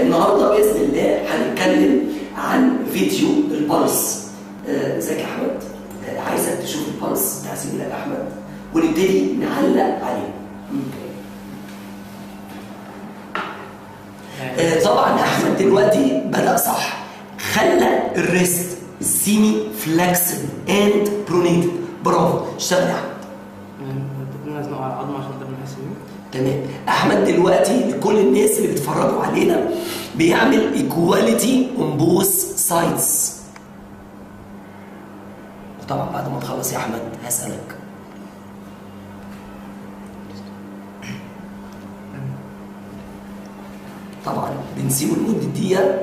النهارده باذن الله هنتكلم عن فيديو البلس آه، ازيك يا احمد آه، عايزك تشوف البلس بتاع زميلك احمد ونبتدي نعلق عليه آه، طبعا احمد دلوقتي بدا صح خلى الريست سيمي فلكسبل اند برونيتد برافو اشتغل يا احمد كنا نزنقه على العظم عشان نقدر نحس بيه تمام احمد دلوقتي لكل الناس اللي بيتفرجوا علينا بيعمل ايكواليتي اون بوث سايدز طبعا بعد ما تخلص يا احمد هسالك طبعا بنسيبه لمده دقيقه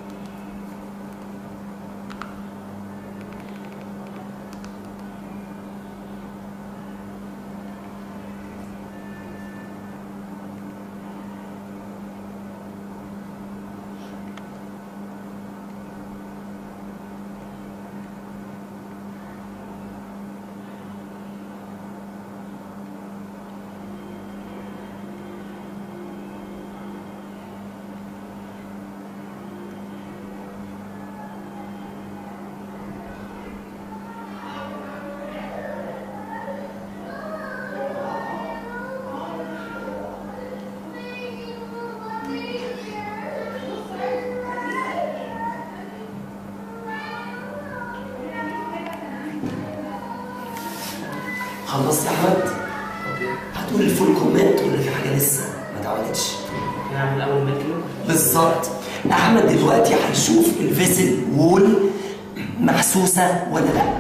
خلصت يا احمد اوكي هتقول الفول كومنت ولا في حاجه لسه ما اتعملتش نعمل اول ميلكينج بالظبط احمد دلوقتي هيشوف الفيسل وول محسوسه ولا لا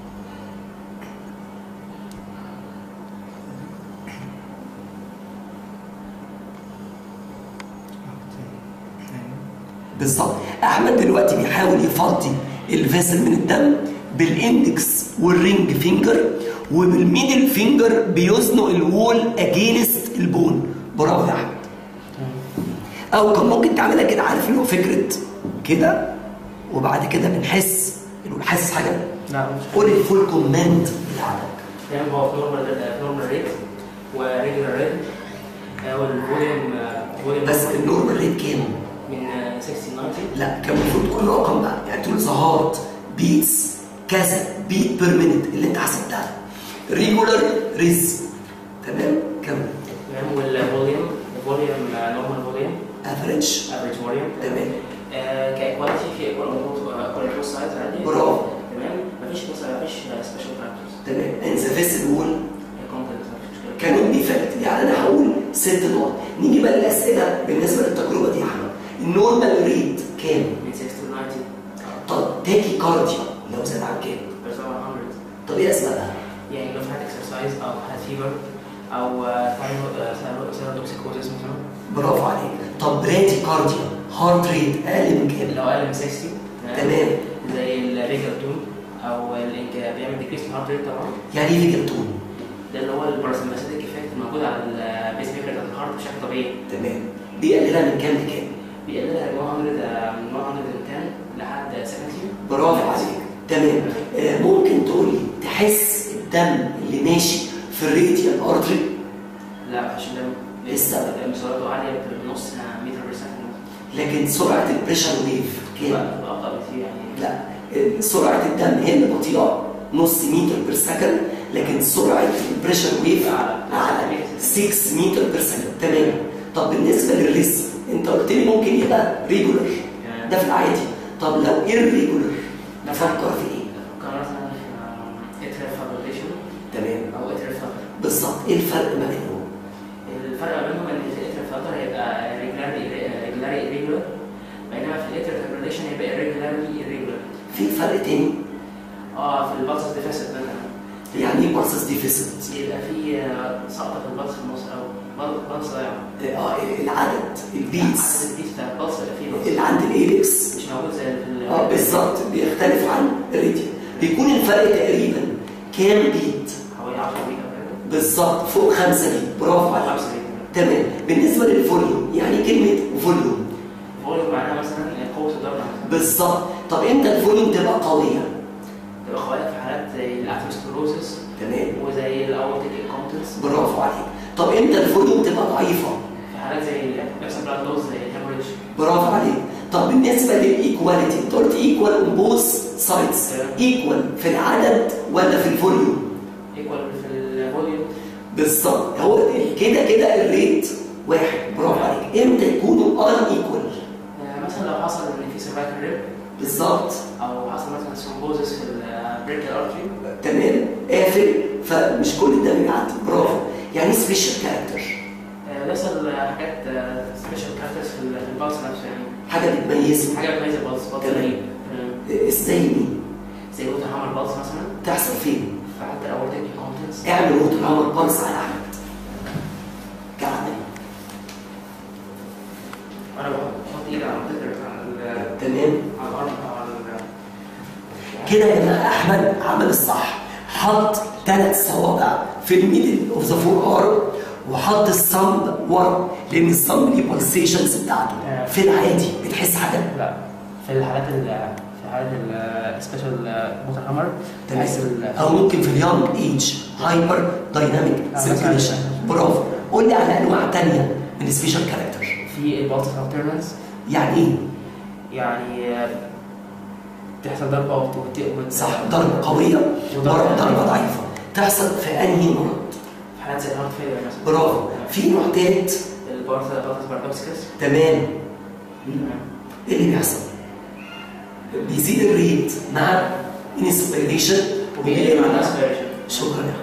بالظبط احمد دلوقتي بيحاول يفضي الفيسل من الدم بالاندكس والرينج فينجر وبالميدل فينجر بيزنق الوول اجينست البون برافو يا احمد او كان ممكن تعملها كده عارف اللي هو فكره كده وبعد كده بنحس اللي حاسس حاجه لا مش قول الفول كومنت بتاعتك يعني هو في نورمال نورمال ريت وريجولار ريت والفوليوم فوليوم بس النورمال ريت كام؟ من 60 90 لا كان المفروض تكون رقم بقى يعني تقول ذا هارت بيتس كذا بيت بير مينيت اللي انت حسبتها ريجولار ريز تمام كمل تمام والفوليوم الفوليوم نورمال فوليوم افريج افريج فوليوم تمام كايكواليتي في ايكوال اون سايدز عادي برافو تمام مفيش مفيش سبيشال فاكتورز تمام ان ذا فيسل وول كونتنت مفيش مشكله كانوا ديفكت يعني انا هقول ست نقط نيجي بقى للاسئله بالنسبه للتجربه دي يا احمد النورمال ريت كام؟ من 60 to 90 طب تاكي كارديا لو زاد عن كام؟ بس 100 طب ايه اسبابها؟ يعني لو في حد اكسرسايز او حد فيبر او ثايروتوكسيكوزيس مثلا برافو عليك طب برادي كارديا هارت ريت اقل من كام؟ لو اقل من 60 تمام زي الريجل تون او الانك بيعمل ديكريس الهارت ريت طبعا يعني ايه فيجلتون؟ ده اللي هو الباراسمباثيك افكت الموجود على البيس ميكر بتاعت الهارت بشكل طبيعي تمام بيقللها من كام لكام؟ بيقللها من 100 من 110 لحد 70 برافو عليك تمام آه ممكن تقول لي تحس الدم اللي ماشي في الريديال ارتري لا عشان ده إيه السبب؟ لان سرعته عاليه بنص متر بير سكند لكن سرعه البريشر ويف كام؟ ابطا بكتير يعني لا آه، سرعه الدم هي اللي بطيئه نص متر بير سكند لكن سرعه البريشر ويف اعلى 6 متر بير سكند تمام طب بالنسبه للريسك انت قلت لي ممكن يبقى ريجولر ده في العادي طب لو irregular نفكر في ايه؟ فكر مثلا في اتريال فابريليشن تمام او اتريال فابر بالظبط ايه الفرق ما بينهم؟ الفرق ما بينهم ان في الاتريال فابر هيبقى ريجولاري ريجولاري ريجولار بينما في الاتريال فابريليشن هيبقى irregularly irregular في فرق تاني اه في البلس ديفيسيت مثلا يعني ايه بارسس ديفيسيت؟ يبقى في آه، سقطه في البلس في النص او بل- بلس ضايع اه العدد البيتس البيت بتاع البلس يبقى فيه بلس اللي عند الايبكس مش موجود زي في ال- اه بالظبط بيختلف عن الريديال بيكون الفرق تقريبا كام بيت؟ حوالي 10 بيت او كده بالظبط فوق خمسة بيت برافو عليك 5 بيت تمام بالنسبه للفوليوم يعني كلمه فوليوم فوليوم معناها مثلا قوه الضرب بالظبط طب امتى الفوليوم تبقى قويه؟ تبقى خوالف في حالات زي الاتروسكلروزس تمام وزي الاورتيك انكومبتنس برافو عليك طب امتى الفوليوم تبقى ضعيفه؟ في حالات زي بيحصل بلاد لوز زي الهيموريج برافو عليك طب بالنسبه للايكواليتي انت قلت ايكوال اون بوث سايدز ايكوال في العدد ولا في الفوليوم ايكوال في الفوليوم بالظبط هو كده كده الريت واحد برافو عليك امتى يكونوا ان ايكوال مثلا لو حصل ان في سيرفايكال ريب بالظبط او حصل مثلا ثرومبوزس في البريكال ارتري تمام قافل فمش كل ده بيعدي برافو يعني سبيشال كاركتر بيحصل حاجات سبيشال كاركترز في ال- في البلس نفسه يعني حاجه بتميزه حاجه بتميز البلس بلس تمام. غريب مم. ازاي مين زي ووتر هامر بلس مثلا تحصل فين في حتى الاورتيك كونتنس اعمل ووتر هامر بانس على احمد كعبه وانا بحط ايدي على منطقه على ال- تمام على الارم او على ال- كده يا جماعه احمد عمل الصح حط ثلاث صوابع في الميدل اوف ذا فور ارم وحط الصمب ورا لان الصمب ليه بولسيشنز بتاعته في العادي بتحس حاجه لا في الحالات ال في حالات السبيشال موتر هامر تحس ال- او ممكن في اليونج ايج هايبر دايناميك آه، سيركيليشن مثلاً. برافو قول لي على انواع ثانيه من السبيشال كاركتر في البلس الترنس يعني ايه يعني آه، تحصل ضربه وت- وت- وت- صح ضربه قويه ضربه ضربه ضعيفه تحصل في انهي مرض في حالات زي الهارت فيلر مثلا برافو في نوع ثالث البارث بارث باردوكسكس تمام ايه اللي بيحصل؟ بيزيد الريت مع انسبيريشن وبيقل مع الاسبيريشن شكرا يا